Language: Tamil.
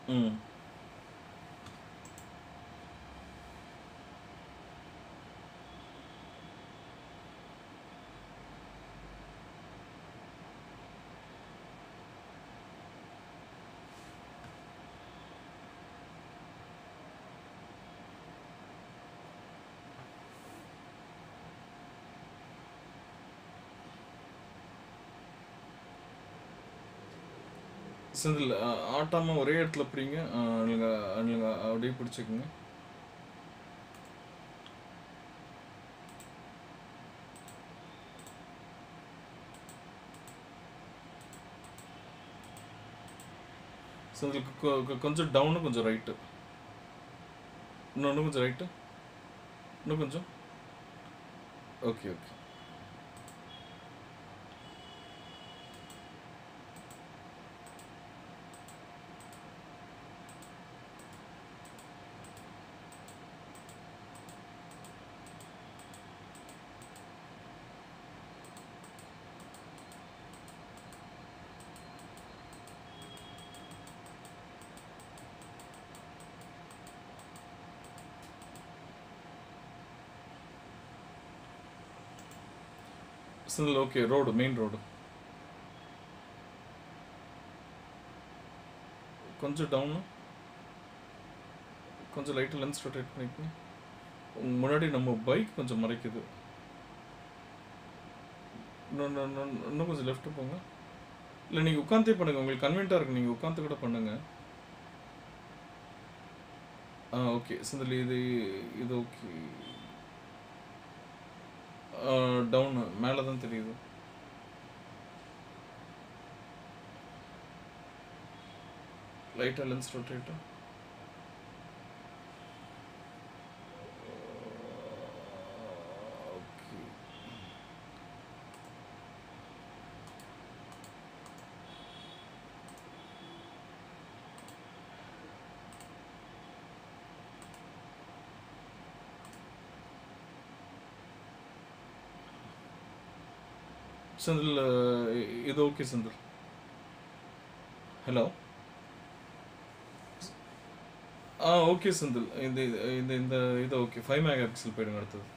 ம் செந்தில் அ, ஆட்டாம ஒரே இடத்துல பிடிங்க அ, அழுங்க அழுங்க அப்படியே பிடிச்சிக்கோங்க செந்தில் கொ- கொ- கொஞ்சம் டவுனு கொஞ்சம் ரைட்டு இன்னும் இன்னும் கொஞ்சம் ரைட்டு இன்னும் கொஞ்சம் okay okay Senthil okay road main road கொஞ்சம் டவுனு கொஞ்சம் லைட்டாக லென்ஸ் ரொட்டேட் பண்ணிக்கோங்க உங்க முன்னாடி நம்ம பைக் கொஞ்சம் மறைக்குது இன்னும் இன்னும் இன்னும் இன்னும் கொஞ்சம் லெஃப்ட் போங்க இல்லை நீங்கள் உட்காந்தே பண்ணுங்க உங்களுக்கு கன்வீனியாக இருக்கு நீங்கள் உட்காந்து கூட பண்ணுங்க ஆ ஓகே செந்தில் இது இது ஓகே டவுன் மேலே தான் தெரியுது லைட்டாக லென்ஸ் ரொட்டேட்டு ஓகே செந்தில் இது ஓகே செந்தில் ஹலோ ஆ ஓகே செந்தில் இந்த இந்த இந்த இது ஓகே ஃபைவ் மெகா பிக்சல் போயிடுங்க அடுத்தது